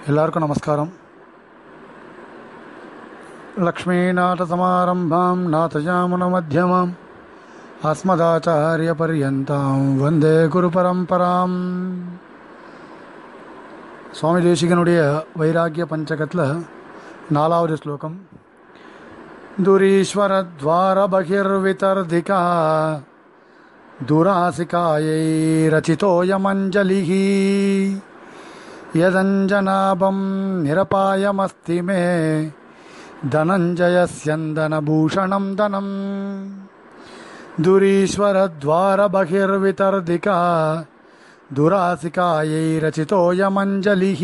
எல்லாருக்கும் நமஸ்காரம் லக்ஷ்மீநாதசமாரம்பாம் நாதயாமுனமத்தியமாம் அஸ்மதாச்சாரியபர்யந்தாம் வந்தே குரு பரம்பராம் சுவாமி தேசிகனுடைய வைராக்கிய பஞ்சகத்தில் நாலாவது ஸ்லோகம் दुरीश्वरद्वारबहिर्वितर्दिका दुरासिकायै रचितोऽयमञ्जलिः यदञ्जनाभं निरपायमस्ति मे धनञ्जयस्यन्दनभूषणं धनम् दुरीश्वरद्वारबहिर्वितर्दिका दुरासिकायै रचितोऽयमञ्जलिः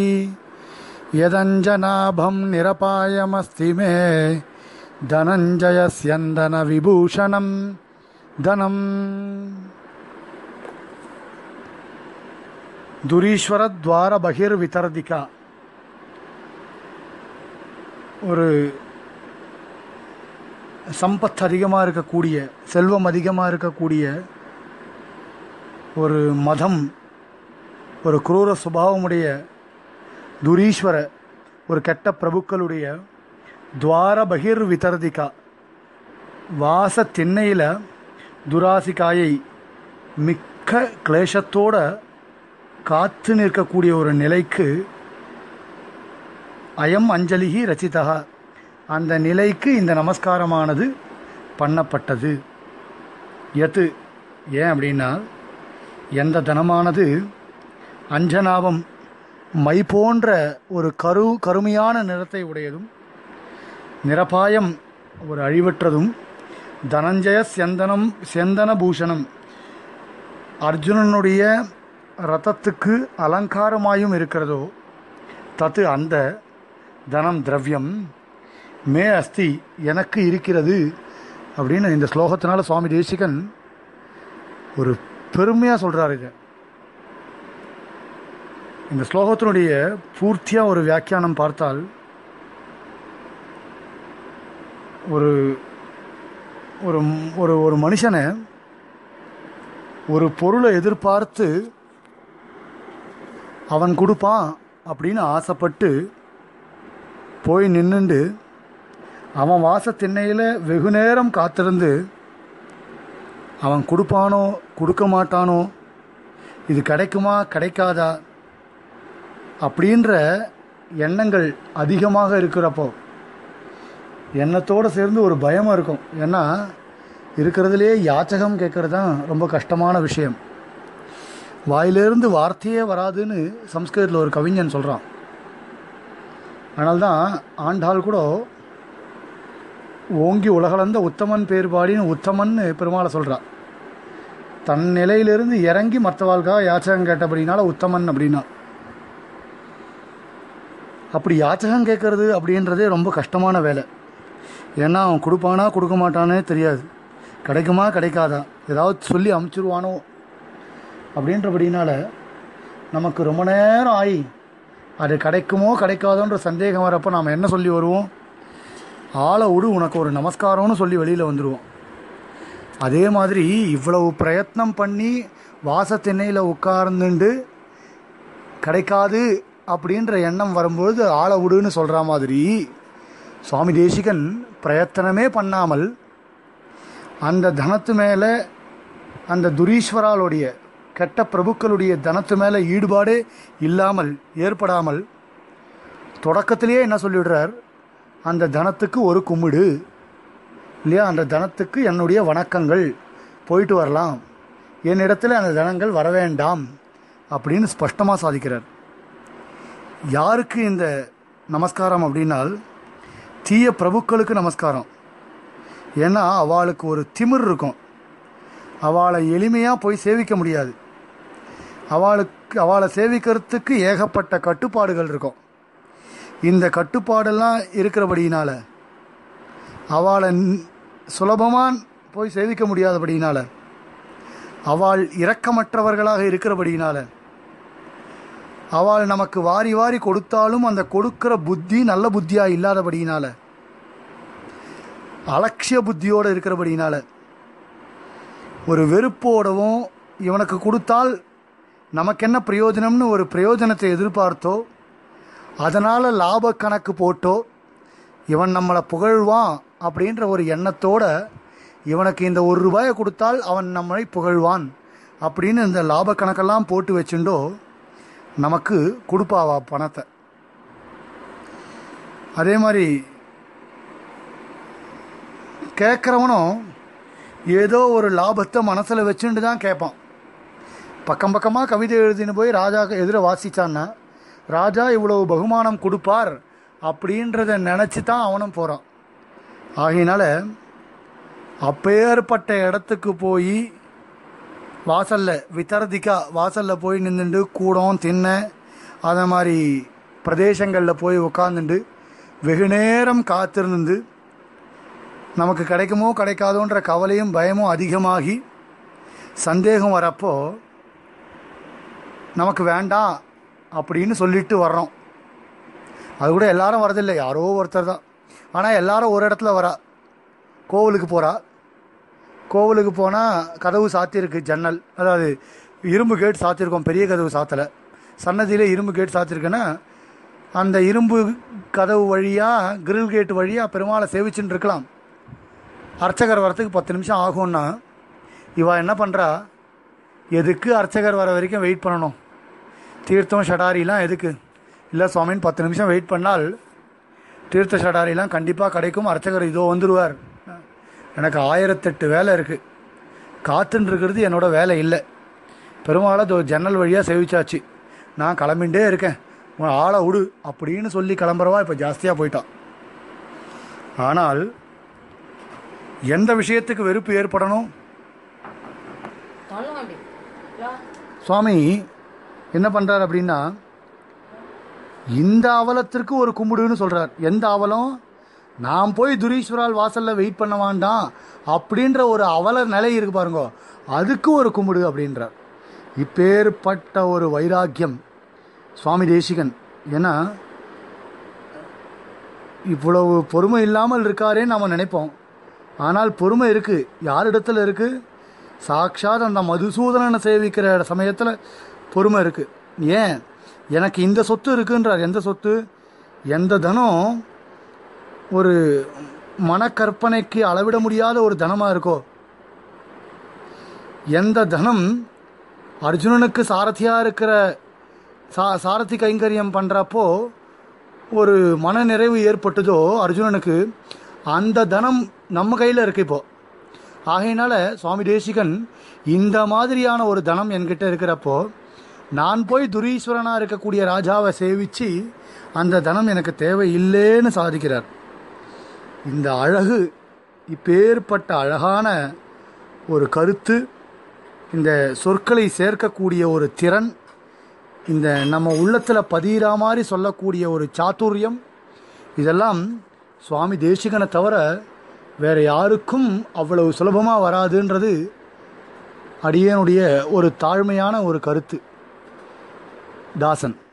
यदञ्जनाभं निरपायमस्ति मे धनञ्जयस्यन्दनविभूषणं धनम् துரீஸ்வரத்வார பகிர் விதர்திகா ஒரு சம்பத் அதிகமாக இருக்கக்கூடிய செல்வம் அதிகமாக இருக்கக்கூடிய ஒரு மதம் ஒரு குரூர சுபாவமுடைய துரீஸ்வர ஒரு கெட்ட பிரபுக்களுடைய துவார பகிர் விதர்திகா வாச திண்ணையில் துராசிகாயை மிக்க கிளேசத்தோட காத்து நிற்கக்கூடிய ஒரு நிலைக்கு அயம் அஞ்சலிகி ரச்சிதா அந்த நிலைக்கு இந்த நமஸ்காரமானது பண்ணப்பட்டது எது ஏன் அப்படின்னா எந்த தனமானது அஞ்சனாபம் மை போன்ற ஒரு கரு கருமையான நிறத்தை உடையதும் நிரபாயம் ஒரு அழிவற்றதும் தனஞ்சய செந்தனம் செந்தன பூஷணம் அர்ஜுனனுடைய ரதத்துக்கு அலங்காரமாயும் இருக்கிறதோ தத்து அந்த தனம் திரவியம் மே அஸ்தி எனக்கு இருக்கிறது அப்படின்னு இந்த ஸ்லோகத்தினால சுவாமி தேசிகன் ஒரு பெருமையாக சொல்கிறார் இதை இந்த ஸ்லோகத்தினுடைய பூர்த்தியாக ஒரு வியாக்கியானம் பார்த்தால் ஒரு ஒரு ஒரு ஒரு மனுஷனை ஒரு பொருளை எதிர்பார்த்து அவன் கொடுப்பான் அப்படின்னு ஆசைப்பட்டு போய் நின்றுண்டு அவன் வாச திண்ணையில் வெகு நேரம் காத்திருந்து அவன் கொடுப்பானோ கொடுக்க மாட்டானோ இது கிடைக்குமா கிடைக்காதா அப்படின்ற எண்ணங்கள் அதிகமாக இருக்கிறப்போ எண்ணத்தோடு சேர்ந்து ஒரு பயம் இருக்கும் ஏன்னா இருக்கிறதுலே யாச்சகம் கேட்குறது தான் ரொம்ப கஷ்டமான விஷயம் வாயிலிருந்து வார்த்தையே வராதுன்னு சம்ஸ்கிருதத்தில் ஒரு கவிஞன் சொல்கிறான் அதனால்தான் ஆண்டாள் கூட ஓங்கி உலகளந்த உத்தமன் பேர் பாடின்னு உத்தமன்னு பெருமாளை சொல்கிறான் தன் நிலையிலிருந்து இறங்கி மற்றவாளுக்காக யாச்சகம் கேட்டபடினால உத்தமன் அப்படின்னா அப்படி யாச்சகம் கேட்கறது அப்படின்றதே ரொம்ப கஷ்டமான வேலை ஏன்னா அவன் கொடுப்பானா கொடுக்க மாட்டானே தெரியாது கிடைக்குமா கிடைக்காதா ஏதாவது சொல்லி அமுச்சிருவானோ அப்படின்றபடினால நமக்கு ரொம்ப நேரம் ஆகி அது கிடைக்குமோ கிடைக்காதோன்ற சந்தேகம் வரப்போ நாம் என்ன சொல்லி வருவோம் ஆளை விடு உனக்கு ஒரு நமஸ்காரம்னு சொல்லி வெளியில் வந்துடுவோம் அதே மாதிரி இவ்வளவு பிரயத்னம் பண்ணி வாசத்திண்ணையில் உட்கார்ந்துண்டு கிடைக்காது அப்படின்ற எண்ணம் வரும்பொழுது ஆளை விடுன்னு சொல்கிற மாதிரி சுவாமி தேசிகன் பிரயத்தனமே பண்ணாமல் அந்த தனத்து மேலே அந்த துரீஸ்வராளுடைய கெட்ட பிரபுக்களுடைய தனத்து மேலே ஈடுபாடே இல்லாமல் ஏற்படாமல் தொடக்கத்திலேயே என்ன சொல்லிவிடுறார் அந்த தனத்துக்கு ஒரு கும்பிடு இல்லையா அந்த தனத்துக்கு என்னுடைய வணக்கங்கள் போயிட்டு வரலாம் என்னிடத்தில் அந்த தனங்கள் வர வேண்டாம் அப்படின்னு ஸ்பஷ்டமாக சாதிக்கிறார் யாருக்கு இந்த நமஸ்காரம் அப்படின்னால் தீய பிரபுக்களுக்கு நமஸ்காரம் ஏன்னா அவளுக்கு ஒரு திமிர் இருக்கும் அவளை எளிமையாக போய் சேவிக்க முடியாது அவளுக்கு அவளை சேவிக்கிறதுக்கு ஏகப்பட்ட கட்டுப்பாடுகள் இருக்கும் இந்த கட்டுப்பாடெல்லாம் இருக்கிறபடியினால அவளை சுலபமாக போய் சேவிக்க முடியாதபடியினால அவள் இரக்கமற்றவர்களாக இருக்கிறபடியினால அவள் நமக்கு வாரி வாரி கொடுத்தாலும் அந்த கொடுக்கிற புத்தி நல்ல புத்தியாக இல்லாதபடியினால அலட்சிய புத்தியோடு இருக்கிறபடினால ஒரு வெறுப்போடவும் இவனுக்கு கொடுத்தால் நமக்கு என்ன பிரயோஜனம்னு ஒரு பிரயோஜனத்தை எதிர்பார்த்தோ அதனால் லாப கணக்கு போட்டோ இவன் நம்மளை புகழ்வான் அப்படின்ற ஒரு எண்ணத்தோட இவனுக்கு இந்த ஒரு ரூபாயை கொடுத்தால் அவன் நம்மளை புகழ்வான் அப்படின்னு இந்த லாப கணக்கெல்லாம் போட்டு வச்சுண்டோ நமக்கு கொடுப்பாவா பணத்தை அதே மாதிரி கேட்குறவனும் ஏதோ ஒரு லாபத்தை மனசில் வச்சுட்டு தான் கேட்பான் பக்கம் பக்கமாக கவிதை எழுதின்னு போய் ராஜா எதிர வாசிச்சான்னா ராஜா இவ்வளவு பகுமானம் கொடுப்பார் அப்படின்றத நினச்சி தான் அவனும் போகிறான் ஆகையினால அப்பேற்பட்ட இடத்துக்கு போய் வாசலில் வித்தரதிக்கா வாசலில் போய் நின்றுண்டு கூடம் தின்ன அதை மாதிரி பிரதேசங்களில் போய் உட்காந்துண்டு வெகு நேரம் காத்திருந்து நமக்கு கிடைக்குமோ கிடைக்காதோன்ற கவலையும் பயமும் அதிகமாகி சந்தேகம் வரப்போ நமக்கு வேண்டாம் அப்படின்னு சொல்லிட்டு வர்றோம் அது கூட எல்லாரும் வரதில்லை யாரோ ஒருத்தர் தான் ஆனால் எல்லாரும் ஒரு இடத்துல வரா கோவிலுக்கு போகிறா கோவிலுக்கு போனால் கதவு சாத்தியிருக்கு ஜன்னல் அதாவது இரும்பு கேட் சாத்தியிருக்கோம் பெரிய கதவு சாத்தலை சன்னதியில் இரும்பு கேட் சாத்தியிருக்குன்னா அந்த இரும்பு கதவு வழியாக கிரில் கேட் வழியாக பெருமாளை சேவிச்சுன்னு இருக்கலாம் அர்ச்சகர் வரத்துக்கு பத்து நிமிஷம் ஆகும்னா இவ என்ன பண்ணுறா எதுக்கு அர்ச்சகர் வர வரைக்கும் வெயிட் பண்ணணும் தீர்த்தம் ஷடாரிலாம் எதுக்கு இல்லை சுவாமின்னு பத்து நிமிஷம் வெயிட் பண்ணால் தீர்த்த ஷடாரிலாம் கண்டிப்பாக கிடைக்கும் அர்ச்சகர் இதோ வந்துடுவார் எனக்கு ஆயிரத்தெட்டு வேலை இருக்குது காத்துன்னு இருக்கிறது என்னோட வேலை இல்லை பெருமாளை இதோ ஜன்னல் வழியாக சேவிச்சாச்சு நான் கிளம்பிண்டே இருக்கேன் உன் ஆளை விடு அப்படின்னு சொல்லி கிளம்புறவா இப்போ ஜாஸ்தியாக போயிட்டான் ஆனால் எந்த விஷயத்துக்கு வெறுப்பு ஏற்படணும் சொல்லுங்க சுவாமி என்ன பண்ணுறார் அப்படின்னா இந்த அவலத்திற்கு ஒரு கும்பிடுன்னு சொல்கிறார் எந்த அவலம் நான் போய் துரீஸ்வரால் வாசலில் வெயிட் பண்ண வேண்டாம் அப்படின்ற ஒரு அவல நிலை இருக்கு பாருங்க அதுக்கு ஒரு கும்பிடு அப்படின்றார் இப்பேற்பட்ட ஒரு வைராக்கியம் சுவாமி தேசிகன் ஏன்னா இவ்வளவு பொறுமை இல்லாமல் இருக்காரேன்னு நம்ம நினைப்போம் ஆனால் பொறுமை இருக்கு யாரிடத்துல இருக்கு சாட்சாத் அந்த மதுசூதனனை சேவிக்கிற சமயத்தில் பொறுமை இருக்கு ஏன் எனக்கு இந்த சொத்து இருக்குன்றார் எந்த சொத்து எந்த தனம் ஒரு மனக்கற்பனைக்கு அளவிட முடியாத ஒரு தனமாக இருக்கோ எந்த தனம் அர்ஜுனனுக்கு சாரதியாக இருக்கிற சா சாரதி கைங்கரியம் பண்ணுறப்போ ஒரு மன நிறைவு ஏற்பட்டதோ அர்ஜுனனுக்கு அந்த தனம் நம்ம கையில் இருக்கு இப்போ ஆகையினால சுவாமி தேசிகன் இந்த மாதிரியான ஒரு தனம் என்கிட்ட இருக்கிறப்போ நான் போய் துரீஸ்வரனாக இருக்கக்கூடிய ராஜாவை சேவிச்சு அந்த தனம் எனக்கு தேவை இல்லைன்னு சாதிக்கிறார் இந்த அழகு இப்பேற்பட்ட அழகான ஒரு கருத்து இந்த சொற்களை சேர்க்கக்கூடிய ஒரு திறன் இந்த நம்ம உள்ளத்தில் பதிகிற மாதிரி சொல்லக்கூடிய ஒரு சாத்துரியம் இதெல்லாம் சுவாமி தேசிகனை தவிர வேற யாருக்கும் அவ்வளவு சுலபமாக வராதுன்றது அடியனுடைய ஒரு தாழ்மையான ஒரு கருத்து தாசன்